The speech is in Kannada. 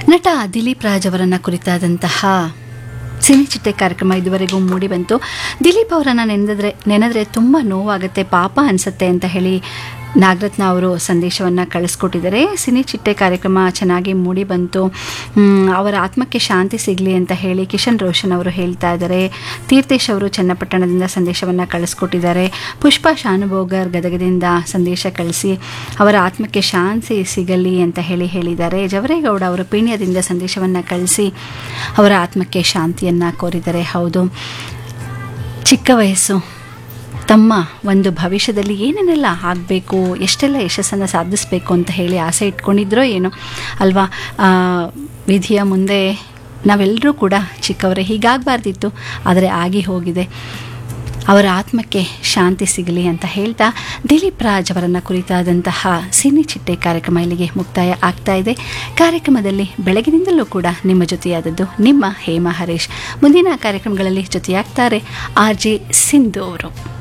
ನಟ ದಿಲೀಪ್ ರಾಜ್ ಅವರನ್ನು ಕುರಿತಾದಂತಹ ಸಿನಿಚಿಟ್ಟೆ ಕಾರ್ಯಕ್ರಮ ಇದುವರೆಗೂ ಮೂಡಿ ಬಂತು ದಿಲೀಪ್ ಅವರನ್ನು ನೆನೆದ್ರೆ ನೆನೆದ್ರೆ ತುಂಬ ನೋವಾಗುತ್ತೆ ಪಾಪ ಅನಿಸುತ್ತೆ ಅಂತ ಹೇಳಿ ನಾಗರತ್ನ ಅವರು ಸಂದೇಶವನ್ನು ಕಳಿಸ್ಕೊಟ್ಟಿದ್ದಾರೆ ಸಿನಿ ಚಿಟ್ಟೆ ಕಾರ್ಯಕ್ರಮ ಚೆನ್ನಾಗಿ ಮೂಡಿ ಬಂತು ಮ್, ಅವರ ಆತ್ಮಕ್ಕೆ ಶಾಂತಿ ಸಿಗಲಿ ಅಂತ ಹೇಳಿ ಕಿಶನ್ ರೋಷನ್ ಅವರು ಹೇಳ್ತಾ ಇದ್ದಾರೆ ತೀರ್ಥೇಶ್ ಅವರು ಚನ್ನಪಟ್ಟಣದಿಂದ ಸಂದೇಶವನ್ನು ಕಳಿಸ್ಕೊಟ್ಟಿದ್ದಾರೆ ಪುಷ್ಪ ಶಾನುಭೋಗರ್ ಗದಗದಿಂದ ಸಂದೇಶ ಕಳಿಸಿ ಅವರ ಆತ್ಮಕ್ಕೆ ಶಾಂತಿ ಸಿಗಲಿ ಅಂತ ಹೇಳಿ ಹೇಳಿದ್ದಾರೆ ಜವರೇಗೌಡ ಅವರು ಪೀಣ್ಯದಿಂದ ಸಂದೇಶವನ್ನು ಕಳಿಸಿ ಅವರ ಆತ್ಮಕ್ಕೆ ಶಾಂತಿಯನ್ನು ಕೋರಿದ್ದಾರೆ ಹೌದು ಚಿಕ್ಕ ವಯಸ್ಸು ತಮ್ಮ ಒಂದು ಭವಿಷ್ಯದಲ್ಲಿ ಏನೇನೆಲ್ಲ ಆಗಬೇಕು ಎಷ್ಟೆಲ್ಲ ಯಶಸ್ಸನ್ನು ಸಾಧಿಸಬೇಕು ಅಂತ ಹೇಳಿ ಆಸೆ ಇಟ್ಕೊಂಡಿದ್ರೋ ಏನೋ ಅಲ್ವಾ ಆ, ವಿಧಿಯ ಮುಂದೆ ನಾವೆಲ್ಲರೂ ಕೂಡ ಚಿಕ್ಕವರೇ ಹೀಗಾಗಬಾರ್ದಿತ್ತು ಆದರೆ ಆಗಿ ಹೋಗಿದೆ ಅವರ ಆತ್ಮಕ್ಕೆ ಶಾಂತಿ ಸಿಗಲಿ ಅಂತ ಹೇಳ್ತಾ ದಿಲೀಪ್ ರಾಜ್ ಅವರನ್ನು ಕುರಿತಾದಂತಹ ಸಿನಿ ಚಿಟ್ಟೆ ಕಾರ್ಯಕ್ರಮ ಇಲ್ಲಿಗೆ ಮುಕ್ತಾಯ ಆಗ್ತಾ ಇದೆ ಕಾರ್ಯಕ್ರಮದಲ್ಲಿ ಬೆಳಗಿನಿಂದಲೂ ಕೂಡ ನಿಮ್ಮ ಜೊತೆಯಾದದ್ದು ನಿಮ್ಮ ಹೇಮಾ ಹರೀಶ್ ಮುಂದಿನ ಕಾರ್ಯಕ್ರಮಗಳಲ್ಲಿ ಜೊತೆಯಾಗ್ತಾರೆ ಆರ್ ಜೆ ಸಿಂಧು ಅವರು